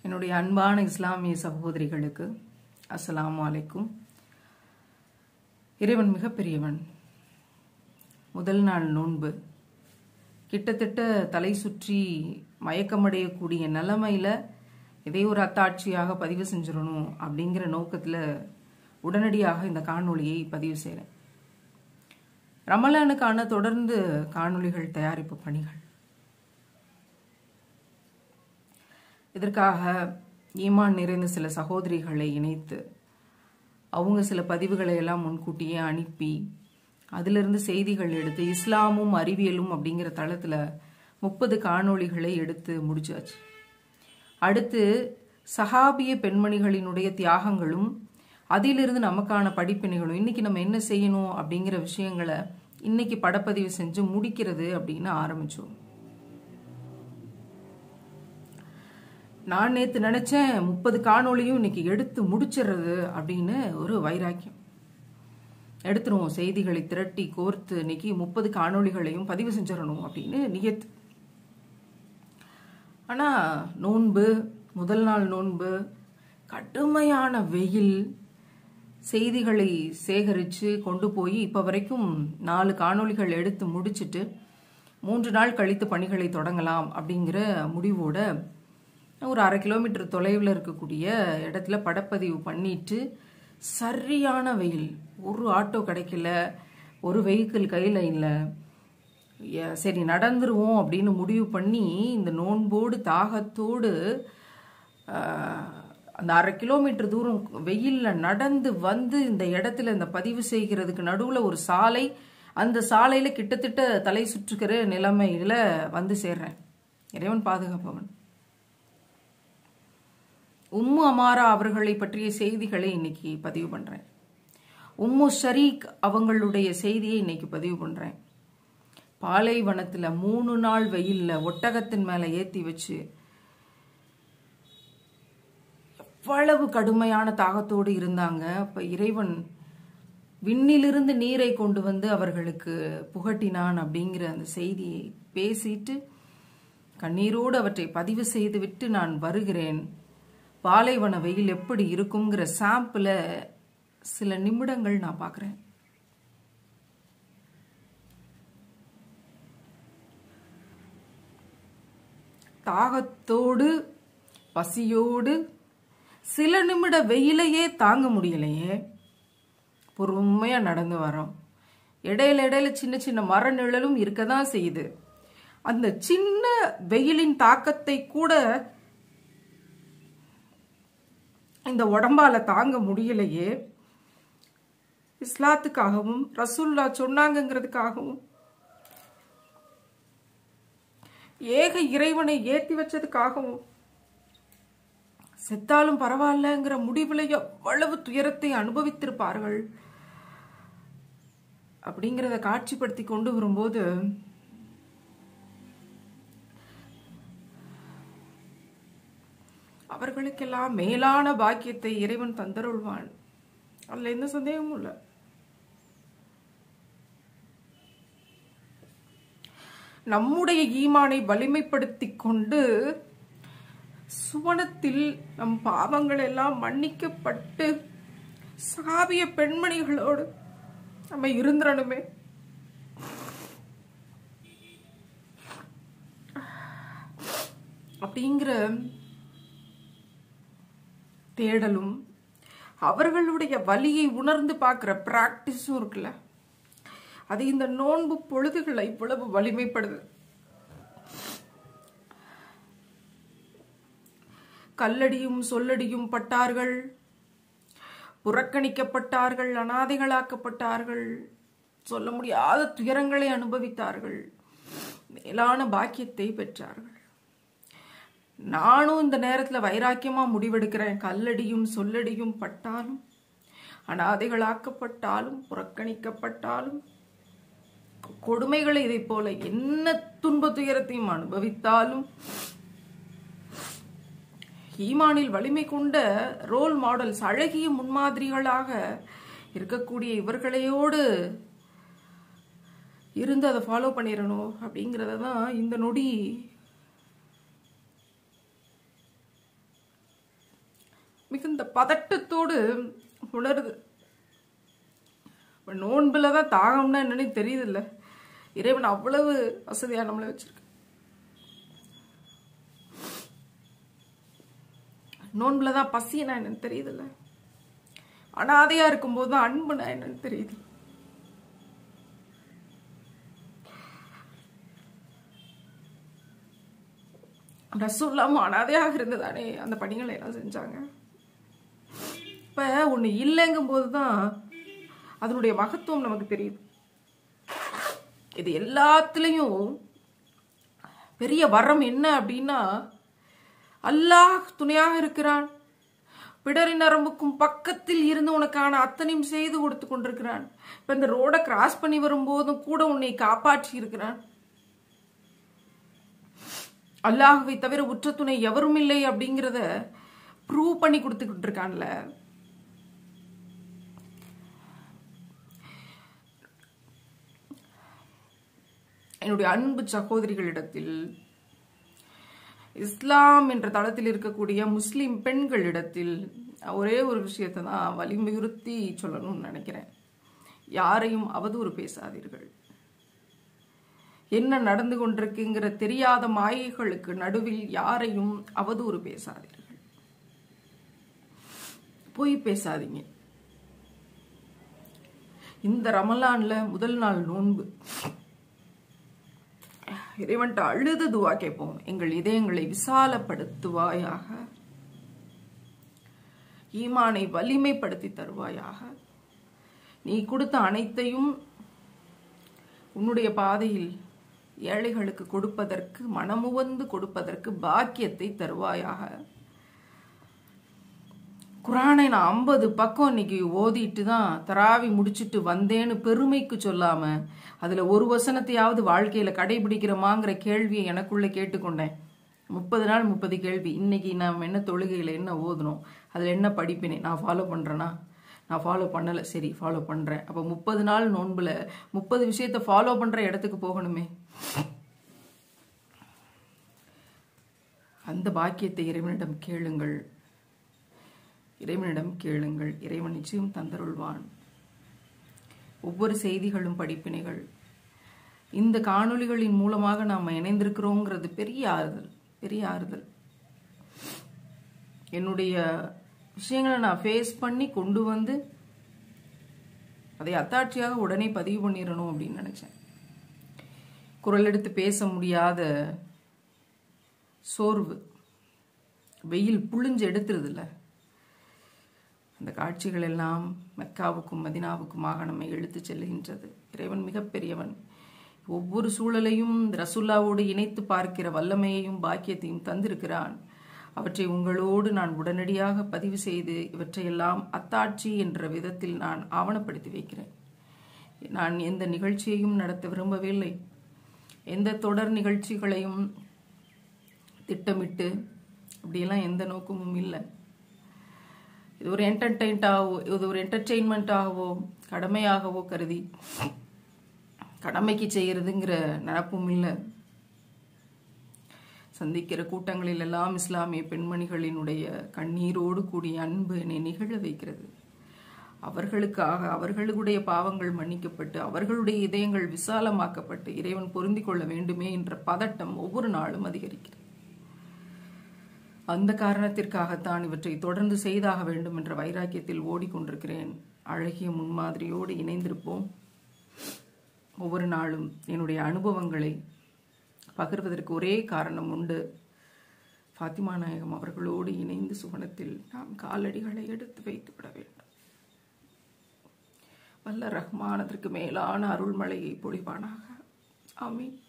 என்னுடைய அன்பான இஸ்லாமிய சகோதரிகளுக்கு அஸ்ஸலாமு அலைக்கும் இறைவன் மிகப்பெரியவன் முதல் நாள் நோன்பு கிட்டத்தட்ட தலை சுற்றி மயக்கமடையக்கூடிய நிலைமையில இதை ஒரு அத்தாட்சியாக பதிவு செஞ்சிடணும் அப்படிங்கிற நோக்கத்தில் உடனடியாக இந்த காணொளியை பதிவு செய்கிறேன் ரமலானுக்கான தொடர்ந்து காணொளிகள் தயாரிப்பு பணிகள் இதற்காக ஈமான் நிறைந்த சில சகோதரிகளை இணைத்து அவங்க சில பதிவுகளை எல்லாம் முன்கூட்டியே அனுப்பி அதிலிருந்து செய்திகள் எடுத்து இஸ்லாமும் அறிவியலும் அப்படிங்கிற தளத்தில் முப்பது காணொளிகளை எடுத்து முடிச்சாச்சு அடுத்து சஹாபிய பெண்மணிகளினுடைய தியாகங்களும் அதிலிருந்து நமக்கான படிப்பினைகளும் இன்னைக்கு நம்ம என்ன செய்யணும் அப்படிங்கிற விஷயங்களை இன்னைக்கு படப்பதிவு செஞ்சு முடிக்கிறது அப்படின்னு ஆரம்பிச்சோம் நான் நேற்று நினைச்சேன் முப்பது காணொளியும் இன்னைக்கு எடுத்து முடிச்சிடுறது அப்படின்னு ஒரு வைராக்கியம் எடுத்துருவோம் செய்திகளை திரட்டி கோர்த்து இன்னைக்கு முப்பது காணொளிகளையும் பதிவு செஞ்சிடணும் அப்படின்னு நியத்து ஆனா நோன்பு முதல் நாள் நோன்பு கடுமையான வெயில் செய்திகளை சேகரித்து கொண்டு போய் இப்போ வரைக்கும் நாலு காணொளிகள் எடுத்து முடிச்சிட்டு மூன்று நாள் கழித்து பணிகளை தொடங்கலாம் அப்படிங்கிற முடிவோட ஒரு அரை கிலோமீட்டர் தொலைவில் இருக்கக்கூடிய இடத்துல படப்பதிவு பண்ணிட்டு சரியான வெயில் ஒரு ஆட்டோ கிடைக்கல ஒரு வெஹிக்கிள் கையில் இல்லை சரி நடந்துருவோம் அப்படின்னு முடிவு பண்ணி இந்த நோன்போடு தாகத்தோடு அந்த அரை கிலோமீட்டர் தூரம் வெயிலில் நடந்து வந்து இந்த இடத்துல இந்த பதிவு செய்கிறதுக்கு நடுவில் ஒரு சாலை அந்த சாலையில் கிட்டத்தட்ட தலை சுற்றுக்கிற நிலைமையில் வந்து சேர்றேன் இறைவன் பாதுகாப்பவன் உம்மு அமாரா அவர்களை பற்றிய செய்திகளை இன்னைக்கு பதிவு பண்றேன் உம்மு ஷரீக் அவங்களுடைய செய்தியை இன்னைக்கு பதிவு பண்றேன் பாலைவனத்துல மூணு நாள் வெயில்ல ஒட்டகத்தின் மேல ஏத்தி வச்சு எவ்வளவு கடுமையான தாகத்தோடு இருந்தாங்க அப்ப இறைவன் விண்ணிலிருந்து நீரை கொண்டு வந்து அவர்களுக்கு புகட்டினான் அப்படிங்கிற அந்த செய்தியை பேசிட்டு கண்ணீரோடு அவற்றை பதிவு செய்துவிட்டு நான் வருகிறேன் பாலைவன வெயில் எப்படி இருக்குங்கிற சாம்பிள சில நிமிடங்கள் நான் பார்க்குறேன் தாகத்தோடு பசியோடு சில நிமிட வெயிலையே தாங்க முடியலையே பொறுமையா நடந்து வரோம் இடையில இடையில சின்ன சின்ன மர நிழலும் இருக்க தான் செய்யுது அந்த சின்ன வெயிலின் தாக்கத்தை கூட இந்த உடம்பால தாங்க முடியலையே இஸ்லாத்துக்காகவும் ரசுல்லா சொன்னாங்கிறதுக்காகவும் ஏக இறைவனை ஏத்தி வச்சதுக்காகவும் செத்தாலும் பரவாயில்லங்கிற முடிவுல எவ்வளவு துயரத்தை அனுபவித்திருப்பார்கள் அப்படிங்கிறத காட்சிப்படுத்தி கொண்டு வரும்போது அவர்களுக்கெல்லாம் மேலான பாக்கியத்தை இறைவன் தந்தருள்வான் அதுல எந்த சந்தேகமும் இல்லை நம்முடைய ஈமானை வலிமைப்படுத்தி கொண்டு சுவனத்தில் நம் பாவங்கள் எல்லாம் மன்னிக்கப்பட்டு சாவிய பெண்மணிகளோடு நம்ம இருந்துடணுமே அப்படிங்கிற தேடலும் அவர்களுடைய வலியை உணர்ந்து பார்க்குற பிராக்டிஸும் இருக்குல்ல அது இந்த நோன்பு பொழுதுகளை இவ்வளவு வலிமைப்படுது கல்லடியும் சொல்லடியும் பட்டார்கள் புறக்கணிக்கப்பட்டார்கள் அனாதைகளாக்கப்பட்டார்கள் சொல்ல முடியாத துயரங்களை அனுபவித்தார்கள் மேலான பாக்கியத்தை பெற்றார்கள் நானும் இந்த நேரத்தில் வைராக்கியமா முடிவெடுக்கிறேன் கல்லடியும் சொல்லடியும் பட்டாலும் அனாதைகளாக்கப்பட்டாலும் புறக்கணிக்கப்பட்டாலும் கொடுமைகளை இதை போல என்ன துன்ப துயரத்தையும் அனுபவித்தாலும் ஈமானில் வலிமை கொண்ட ரோல் மாடல்ஸ் அழகிய முன்மாதிரிகளாக இருக்கக்கூடிய இவர்களையோடு இருந்து அதை ஃபாலோ பண்ணிடணும் அப்படிங்கிறத தான் இந்த நொடி மிகுந்த பதட்டத்தோடு உணருது இப்ப நோன்புல தான் தாகம்னா என்னன்னு தெரியுதுல்ல இறைவன் அவ்வளவு வசதியா நம்மளை வச்சிருக்க நோன்புல தான் பசினா என்னன்னு தெரியுதுல்ல அனாதையா இருக்கும்போது தான் அன்புனா என்னன்னு தெரியுது ரசூல்லாமும் அனாதையாக இருந்ததானே அந்த பணிகளை எல்லாம் செஞ்சாங்க இப்ப ஒண்ணு இல்லைங்கும் போதுதான் அதனுடைய மகத்துவம் நமக்கு தெரியுது இது எல்லாத்துலயும் பெரிய வரம் என்ன அப்படின்னா அல்லாஹ் துணையாக இருக்கிறான் பிடரின் நரம்புக்கும் பக்கத்தில் இருந்து உனக்கான அத்தனையும் செய்து கொடுத்து கொண்டிருக்கிறான் இப்ப இந்த ரோட கிராஸ் பண்ணி வரும்போதும் கூட உன்னை காப்பாற்றி இருக்கிறான் அல்லாஹுவை தவிர உற்ற துணை எவரும் இல்லை அப்படிங்கிறத ப்ரூவ் பண்ணி கொடுத்துக்கிட்டு இருக்கான்ல என்னுடைய அன்பு சகோதரிகளிடத்தில் இஸ்லாம் என்ற தளத்தில் இருக்கக்கூடிய முஸ்லிம் பெண்களிடத்தில் ஒரே ஒரு விஷயத்தை தான் வலியுறுத்தி சொல்லணும்னு நினைக்கிறேன் யாரையும் அவதூறு பேசாதீர்கள் என்ன நடந்து கொண்டிருக்குங்கிற தெரியாத மாயைகளுக்கு நடுவில் யாரையும் அவதூறு பேசாதீர்கள் பொய் பேசாதீங்க இந்த ரமலான்ல முதல் நாள் நோன்பு இறைவன்ட்ட அழுது துவா கேட்போம் எங்கள் இதயங்களை விசாலப்படுத்துவாயாக ஈமானை வலிமைப்படுத்தி தருவாயாக நீ கொடுத்த அனைத்தையும் உன்னுடைய பாதையில் ஏழைகளுக்கு கொடுப்பதற்கு மனமுவந்து கொடுப்பதற்கு பாக்கியத்தை தருவாயாக குரானை நான் ஐம்பது பக்கம் இன்னைக்கு ஓதிட்டு தான் தராவி முடிச்சிட்டு வந்தேன்னு பெருமைக்கு சொல்லாம அதுல ஒரு வசனத்தையாவது வாழ்க்கையில கடைபிடிக்கிறோமாங்கிற கேள்வியை எனக்குள்ள கேட்டுக்கொண்டேன் முப்பது நாள் முப்பது கேள்வி இன்னைக்கு நாம் என்ன தொழுகையில என்ன ஓதணும் அதுல என்ன படிப்பினேன் நான் ஃபாலோ பண்றேனா நான் ஃபாலோ பண்ணல சரி ஃபாலோ பண்றேன் அப்ப முப்பது நாள் நோன்புல முப்பது விஷயத்த ஃபாலோ பண்ற இடத்துக்கு போகணுமே அந்த பாக்கியத்தை இறைவனிடம் கேளுங்கள் இறைவனிடம் கேளுங்கள் இறைவன் நிச்சயம் தந்தருள்வான் ஒவ்வொரு செய்திகளும் படிப்பினைகள் இந்த காணொளிகளின் மூலமாக நாம் இணைந்திருக்கிறோங்கிறது பெரிய ஆறுதல் பெரிய ஆறுதல் என்னுடைய விஷயங்களை நான் ஃபேஸ் பண்ணி கொண்டு வந்து அதை அத்தாட்சியாக உடனே பதிவு பண்ணிடணும் அப்படின்னு நினைச்சேன் குரல் எடுத்து பேச முடியாத சோர்வு வெயில் புழிஞ்சு எடுத்துருதுல்ல அந்த காட்சிகள் எல்லாம் மெக்காவுக்கும் மதினாவுக்குமாக நம்மை இழுத்து செல்கின்றது இறைவன் மிகப்பெரியவன் ஒவ்வொரு சூழலையும் ரசுல்லாவோடு இணைத்து பார்க்கிற வல்லமையையும் பாக்கியத்தையும் தந்திருக்கிறான் அவற்றை உங்களோடு நான் உடனடியாக பதிவு செய்து இவற்றையெல்லாம் அத்தாட்சி என்ற விதத்தில் நான் ஆவணப்படுத்தி வைக்கிறேன் நான் எந்த நிகழ்ச்சியையும் நடத்த விரும்பவில்லை எந்த தொடர் நிகழ்ச்சிகளையும் திட்டமிட்டு அப்படியெல்லாம் எந்த நோக்கமும் இல்லை இது ஒரு என்டர்டெயின்ட்டாகவோ இது ஒரு என்டர்டெயின்மெண்ட்டாகவோ கடமையாகவோ கருதி கடமைக்கு செய்யறதுங்கிற நினப்பும் இல்லை சந்திக்கிற கூட்டங்களில் எல்லாம் இஸ்லாமிய பெண்மணிகளினுடைய கண்ணீரோடு கூடிய அன்பு என்னை நிகழ வைக்கிறது அவர்களுக்காக அவர்களுடைய பாவங்கள் மன்னிக்கப்பட்டு அவர்களுடைய இதயங்கள் விசாலமாக்கப்பட்டு இறைவன் பொருந்திக் கொள்ள வேண்டுமே என்ற பதட்டம் ஒவ்வொரு நாளும் அதிகரிக்கிறது அந்த காரணத்திற்காகத்தான் இவற்றை தொடர்ந்து செய்தாக வேண்டும் என்ற வைராக்கியத்தில் ஓடிக்கொண்டிருக்கிறேன் அழகிய முன்மாதிரியோடு இணைந்திருப்போம் ஒவ்வொரு நாளும் என்னுடைய அனுபவங்களை பகிர்வதற்கு ஒரே காரணம் உண்டு ஃபாத்திமா நாயகம் அவர்களோடு இணைந்து சுவனத்தில் நாம் காலடிகளை எடுத்து வைத்து விட வேண்டும் வல்ல ரஹ்மான் அதற்கு மேலான அருள்மழையை பொழிவானாக ஆமீன்